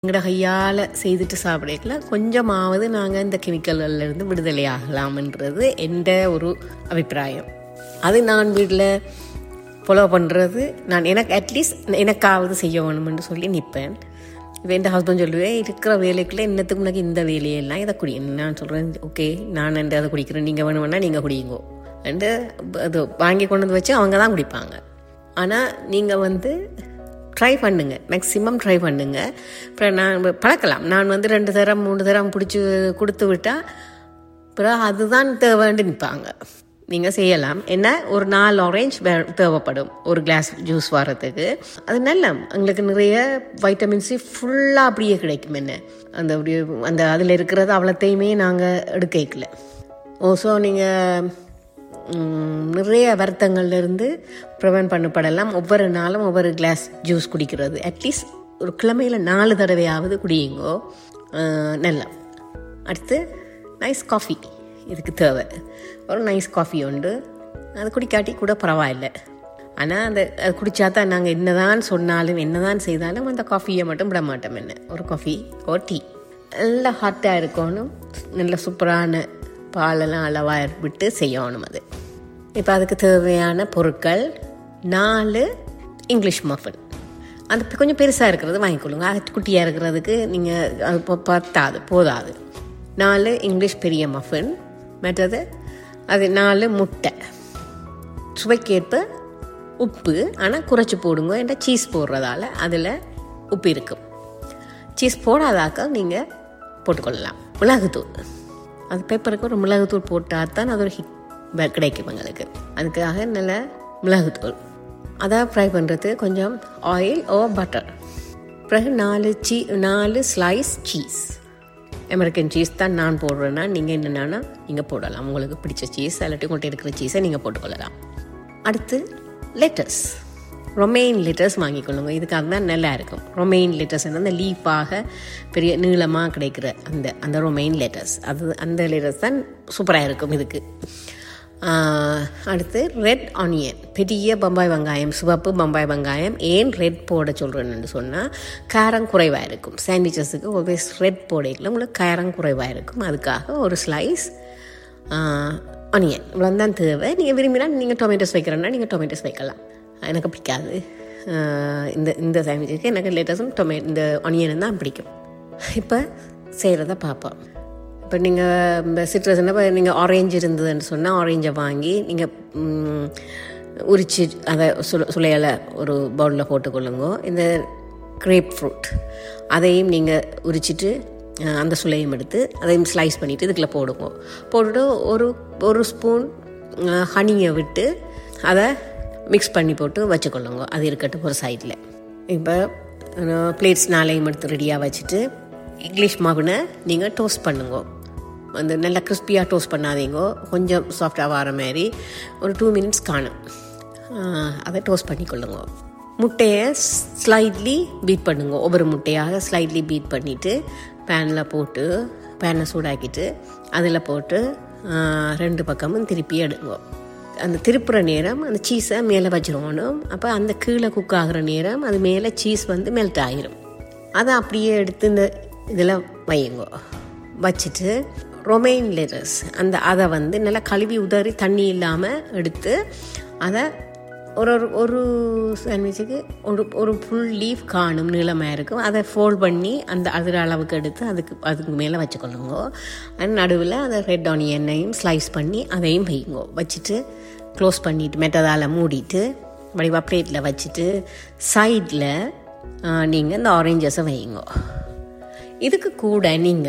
எங்களோட கையால் செய்துட்டு சாப்பிடல கொஞ்சமாவது நாங்கள் இந்த கெமிக்கல்கள்ல இருந்து விடுதலை ஆகலாம்ன்றது எந்த ஒரு அபிப்பிராயம் அது நான் வீட்டில் ஃபாலோ பண்ணுறது நான் எனக்கு அட்லீஸ்ட் எனக்காவது செய்ய வேணும்னு சொல்லி நிற்பேன் இப்போ என் ஹஸ்பண்ட் சொல்லுவேன் இருக்கிற வேலைக்குள்ள இன்னத்துக்கு உனக்கு இந்த வேலையெல்லாம் இதை குடி நான் சொல்கிறேன் ஓகே நான் இந்த அதை குடிக்கிறேன் நீங்கள் வேணுமென்னா நீங்கள் குடிங்கோ அண்டு அது வாங்கி கொண்டு வந்து வச்சு அவங்க தான் குடிப்பாங்க ஆனால் நீங்கள் வந்து ட்ரை பண்ணுங்க மேக்ஸிமம் ட்ரை பண்ணுங்க அப்புறம் நான் பழக்கலாம் நான் வந்து ரெண்டு தரம் மூணு தரம் பிடிச்சி கொடுத்து விட்டால் அப்புறம் அதுதான் தேவைன்னு நிற்பாங்க நீங்கள் செய்யலாம் என்ன ஒரு நாலு ஆரேஞ்ச் தேவைப்படும் ஒரு கிளாஸ் ஜூஸ் வரத்துக்கு அது நல்ல எங்களுக்கு நிறைய வைட்டமின் சி ஃபுல்லாக அப்படியே கிடைக்கும் என்ன அந்த அப்படியே அந்த அதில் இருக்கிறது அவ்வளோத்தையுமே நாங்கள் எடுக்கல ஓ ஸோ நீங்கள் நிறைய வருத்தங்கள்லேருந்து ப்ரிவென்ட் பண்ணப்படலாம் ஒவ்வொரு நாளும் ஒவ்வொரு கிளாஸ் ஜூஸ் குடிக்கிறது அட்லீஸ்ட் ஒரு கிழமையில் நாலு தடவையாவது குடியுங்கோ நல்லா அடுத்து நைஸ் காஃபி இதுக்கு தேவை ஒரு நைஸ் காஃபி உண்டு அது குடிக்காட்டி கூட பரவாயில்ல ஆனால் அந்த அது குடித்தா தான் நாங்கள் என்ன தான் சொன்னாலும் என்ன தான் செய்தாலும் அந்த காஃபியை மட்டும் விட மாட்டோம் என்ன ஒரு காஃபி ஒரு டீ நல்லா ஹாட்டாக இருக்கணும் நல்ல சூப்பரான பாலெல்லாம் அளவாக விட்டு செய்யணும் அது இப்போ அதுக்கு தேவையான பொருட்கள் நாலு இங்கிலீஷ் மஃபன் அது கொஞ்சம் பெருசாக இருக்கிறது வாங்கிக்கொள்ளுங்க அது குட்டியாக இருக்கிறதுக்கு நீங்கள் அது பத்தாது போதாது நாலு இங்கிலீஷ் பெரிய மஃபின் மற்றது அது நாலு முட்டை சுவைக்கேற்ப உப்பு ஆனால் குறைச்சி போடுங்க ஏன்னா சீஸ் போடுறதால அதில் உப்பு இருக்கும் சீஸ் போடாதாக்க நீங்கள் போட்டுக்கொள்ளலாம் மிளகுத்தூள் அது பேப்பருக்கு ஒரு மிளகுத்தூள் போட்டால் தான் அது ஒரு ஹிட் கிடைக்கும் எங்களுக்கு அதுக்காக நல்ல மிளகுத்தூள் அதை ஃப்ரை பண்ணுறது கொஞ்சம் ஆயில் ஓ பட்டர் பிறகு நாலு சீ நாலு ஸ்லைஸ் சீஸ் அமெரிக்கன் சீஸ் தான் நான் போடுறேன்னா நீங்கள் என்னென்னா நீங்கள் போடலாம் உங்களுக்கு பிடிச்ச சீஸ் இல்லாட்டி உங்கள்கிட்ட இருக்கிற சீஸை நீங்கள் போட்டுக்கொள்ளலாம் அடுத்து லெட்டர்ஸ் ரொமெயின் லெட்டர்ஸ் வாங்கிக்கொள்ளுங்க இதுக்காக தான் நல்லா இருக்கும் ரொமெயின் லெட்டர்ஸ் அந்த லீஃபாக பெரிய நீளமாக கிடைக்கிற அந்த அந்த ரொமெயின் லெட்டர்ஸ் அது அந்த லெட்டர்ஸ் தான் சூப்பராக இருக்கும் இதுக்கு அடுத்து ரெட் ஆனியன் பெரிய பம்பாய் வெங்காயம் சிவப்பு பம்பாய் வெங்காயம் ஏன் ரெட் போட சொல்கிறேன்னு சொன்னால் காரம் குறைவாக இருக்கும் சாண்ட்விச்சஸுக்கு ஒவ்வொரு ரெட் போடையில் உங்களுக்கு காரம் குறைவாக இருக்கும் அதுக்காக ஒரு ஸ்லைஸ் ஆனியன் இவ்வளோ தான் தேவை நீங்கள் விரும்பினா நீங்கள் டொமேட்டோஸ் வைக்கிறேன்னா நீங்கள் டொமேட்டோஸ் வைக்கலாம் எனக்கு பிடிக்காது இந்த இந்த சாண்ட்விச்சுக்கு எனக்கு லேட்டஸ்டும் டொமே இந்த ஆனியன் தான் பிடிக்கும் இப்போ செய்கிறத பார்ப்போம் இப்போ நீங்கள் இந்த சிட்ரஸ்னால் இப்போ நீங்கள் ஆரேஞ்ச் இருந்ததுன்னு சொன்னால் ஆரேஞ்சை வாங்கி நீங்கள் உரிச்சு அதை சுல சுளையலை ஒரு பவுலில் போட்டுக்கொள்ளுங்க இந்த கிரேப் ஃப்ரூட் அதையும் நீங்கள் உரிச்சிட்டு அந்த சுளையும் எடுத்து அதையும் ஸ்லைஸ் பண்ணிவிட்டு இதுக்குள்ள போடுங்க போட்டுட்டு ஒரு ஒரு ஸ்பூன் ஹனியை விட்டு அதை மிக்ஸ் பண்ணி போட்டு வச்சுக்கொள்ளுங்க அது இருக்கட்டும் ஒரு சைடில் இப்போ பிளேட்ஸ் நாளையும் எடுத்து ரெடியாக வச்சுட்டு இங்கிலீஷ் மாவுனை நீங்கள் டோஸ்ட் பண்ணுங்க அந்த நல்லா கிறிஸ்பியாக டோஸ்ட் பண்ணாதீங்க கொஞ்சம் சாஃப்டாக வர மாதிரி ஒரு டூ மினிட்ஸ் காணும் அதை டோஸ்ட் பண்ணிக்கொள்ளுங்க முட்டையை ஸ்லைட்லி பீட் பண்ணுங்க ஒவ்வொரு முட்டையாக ஸ்லைட்லி பீட் பண்ணிவிட்டு பேனில் போட்டு பேனை சூடாக்கிட்டு அதில் போட்டு ரெண்டு பக்கமும் திருப்பி எடுங்க அந்த திருப்புற நேரம் அந்த சீஸை மேலே வச்சிருவோணும் அப்போ அந்த கீழே குக் ஆகிற நேரம் அது மேலே சீஸ் வந்து மெல்ட் ஆகிரும் அதை அப்படியே எடுத்து இந்த இதில் வையுங்க வச்சுட்டு ரொமைன் லெட்டர்ஸ் அந்த அதை வந்து நல்லா கழுவி உதறி தண்ணி இல்லாமல் எடுத்து அதை ஒரு ஒரு ஒரு சாண்ட்விச்சுக்கு ஒரு ஒரு ஃபுல் லீஃப் காணும் நீளமாக இருக்கும் அதை ஃபோல்ட் பண்ணி அந்த அதில் அளவுக்கு எடுத்து அதுக்கு அதுக்கு மேலே வச்சுக்கொள்ளுங்க அண்ட் நடுவில் அதை ரெட் ஆனியனையும் ஸ்லைஸ் பண்ணி அதையும் வையுங்க வச்சுட்டு க்ளோஸ் பண்ணிவிட்டு மெட்டதால் மூடிட்டு வடிவா பிளேட்டில் வச்சுட்டு சைடில் நீங்கள் இந்த ஆரேஞ்சஸை வையுங்க இதுக்கு கூட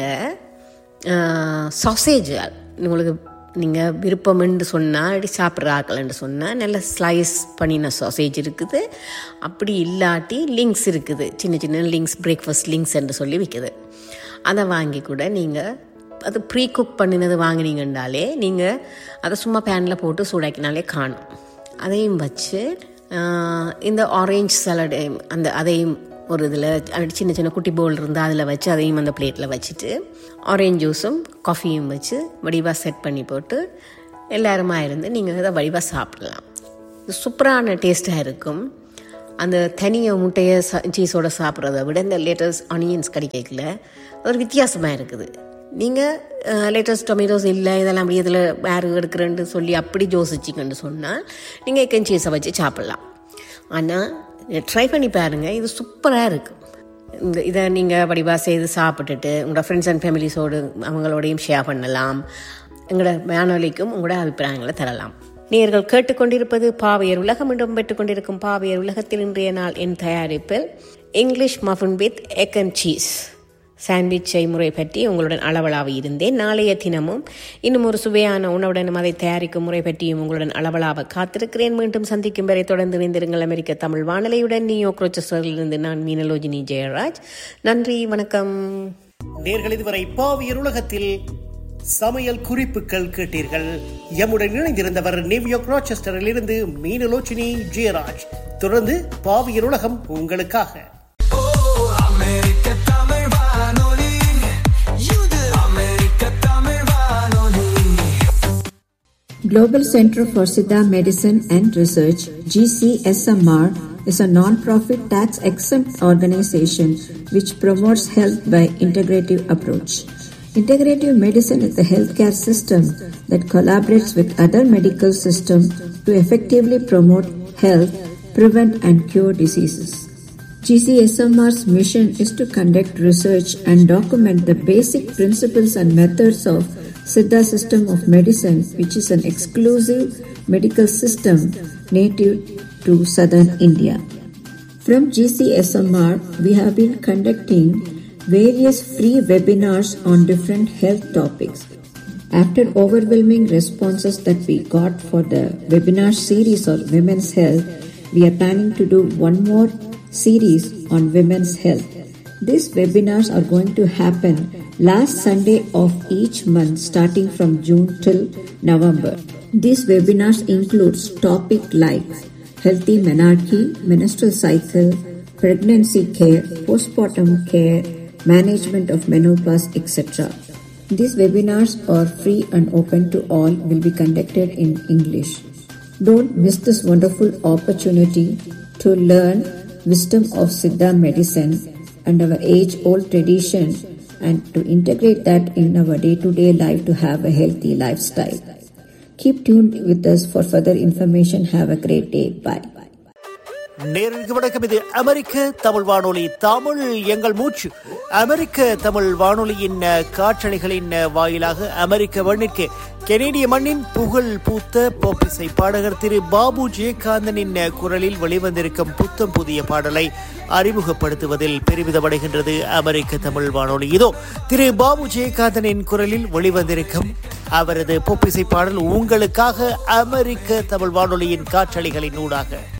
நீங்கள் சாசேஜ் உங்களுக்கு நீங்கள் விருப்பம்னு சொன்னால் அப்படி சாப்பிட்ற ஆக்கலன்னு சொன்னால் நல்ல ஸ்லைஸ் பண்ணின சாசேஜ் இருக்குது அப்படி இல்லாட்டி லிங்க்ஸ் இருக்குது சின்ன சின்ன லிங்க்ஸ் பிரேக்ஃபாஸ்ட் லிங்க்ஸ் என்று சொல்லி விற்குது அதை வாங்கி கூட நீங்கள் அது ப்ரீ குக் பண்ணினது வாங்கினீங்கன்னாலே நீங்கள் அதை சும்மா பேனில் போட்டு சூடாக்கினாலே காணும் அதையும் வச்சு இந்த ஆரேஞ்ச் சலடை அந்த அதையும் ஒரு இதில் சின்ன சின்ன குட்டி பவுல் இருந்தால் அதில் வச்சு அதையும் அந்த பிளேட்டில் வச்சுட்டு ஆரேஞ்ச் ஜூஸும் காஃபியும் வச்சு வடிவாக செட் பண்ணி போட்டு எல்லாருமா இருந்து நீங்கள் இதை வடிவாக சாப்பிடலாம் சூப்பரான டேஸ்ட்டாக இருக்கும் அந்த தனியை முட்டையை சீஸோட சாப்பிட்றத விட இந்த லேட்டஸ்ட் ஆனியன்ஸ் கிடைக்கல ஒரு வித்தியாசமாக இருக்குது நீங்கள் லேட்டஸ்ட் டொமேட்டோஸ் இல்லை இதெல்லாம் அப்படி இதில் வேறு எடுக்கிறேன்னு சொல்லி அப்படி யோசிச்சிங்கன்னு சொன்னால் நீங்கள் எக்கன் சீஸை வச்சு சாப்பிட்லாம் ஆனால் ட்ரை பண்ணி பாருங்கள் இது சூப்பராக இருக்குது இந்த இதை நீங்கள் வடிவாக செய்து சாப்பிட்டுட்டு உங்களோட ஃப்ரெண்ட்ஸ் அண்ட் ஃபேமிலிஸோடு அவங்களோடையும் ஷேர் பண்ணலாம் எங்களோட வானொலிக்கும் உங்களோட அபிப்பிராயங்களை தரலாம் நேர்கள் கேட்டுக்கொண்டிருப்பது பாவையர் உலகம் என்றும் பெற்றுக் கொண்டிருக்கும் பாவையர் உலகத்தில் இன்றைய நாள் என் தயாரிப்பில் English muffin with egg and cheese sandwich செய்முறை பற்றி உங்களுடன் அளவலாக இருந்தேன் நாளைய தினமும் இன்னும் ஒரு சுவையான உணவுடனும் அதை தயாரிக்கும் முறை பற்றியும் உங்களுடன் அளவலாக காத்திருக்கிறேன் மீண்டும் சந்திக்கும் வரை தொடர்ந்து இணைந்திருங்கள் அமெரிக்க தமிழ் வானொலியுடன் நியோ குரோச்சஸ்டரிலிருந்து நான் மீனலோஜினி ஜெயராஜ் நன்றி வணக்கம் நேர்கள் இதுவரை பாவியர் உலகத்தில் சமையல் குறிப்புகள் கேட்டீர்கள் எம்முடன் இணைந்திருந்தவர் நியூயார்க் ராச்செஸ்டரில் இருந்து மீனலோச்சினி ஜெயராஜ் தொடர்ந்து பாவியர் உலகம் உங்களுக்காக அமெரிக்க தமிழ் வானொலி இது அமெரிக்க தமிழ் வானொலி Global Center for Siddha Medicine and Research, GCSMR, is a non-profit tax-exempt organization which promotes health by integrative approach. Integrative medicine is a healthcare system that collaborates with other medical systems to effectively promote health, prevent and cure diseases. GCSMR's mission is to conduct research and document the basic principles and methods of Siddha system of medicine, which is an exclusive medical system native to southern India. From GCSMR, we have been conducting various free webinars on different health topics. After overwhelming responses that we got for the webinar series on women's health, we are planning to do one more series on women's health. These webinars are going to happen last Sunday of each month starting from June till November. These webinars includes topic like healthy menarche, menstrual cycle, pregnancy care, postpartum care, management of menopause, etc. These webinars are free and open to all will be conducted in English. Don't miss this wonderful opportunity to learn wisdom of Siddha medicine and our age old tradition and to integrate that in our day to day life to have a healthy lifestyle. Keep tuned with us for further information. Have a great day. Bye. நேருக்கு வணக்கம் இது அமெரிக்க தமிழ் வானொலி தமிழ் எங்கள் மூச்சு அமெரிக்க தமிழ் வானொலியின் அஹ், காற்றலைகளின் அஹ், வாயிலாக அமெரிக்க மண்ணிற்கு கெனேடிய மண்ணின் புகழ் பூத்த போப்பிசை பாடகர் திரு பாபு ஜெயகாந்தனின் அஹ், குரலில் வெளிவந்திருக்கும் புத்தம் புதிய பாடலை அறிமுகப்படுத்துவதில் பெருமிதமடைகின்றது அமெரிக்க தமிழ் வானொலி இதோ திரு பாபு ஜெயகாந்தனின் குரலில் வெளிவந்திருக்கும் அவரது பொப்பிசை பாடல் உங்களுக்காக அமெரிக்க தமிழ் வானொலியின் காற்றலைகளின் ஊடாக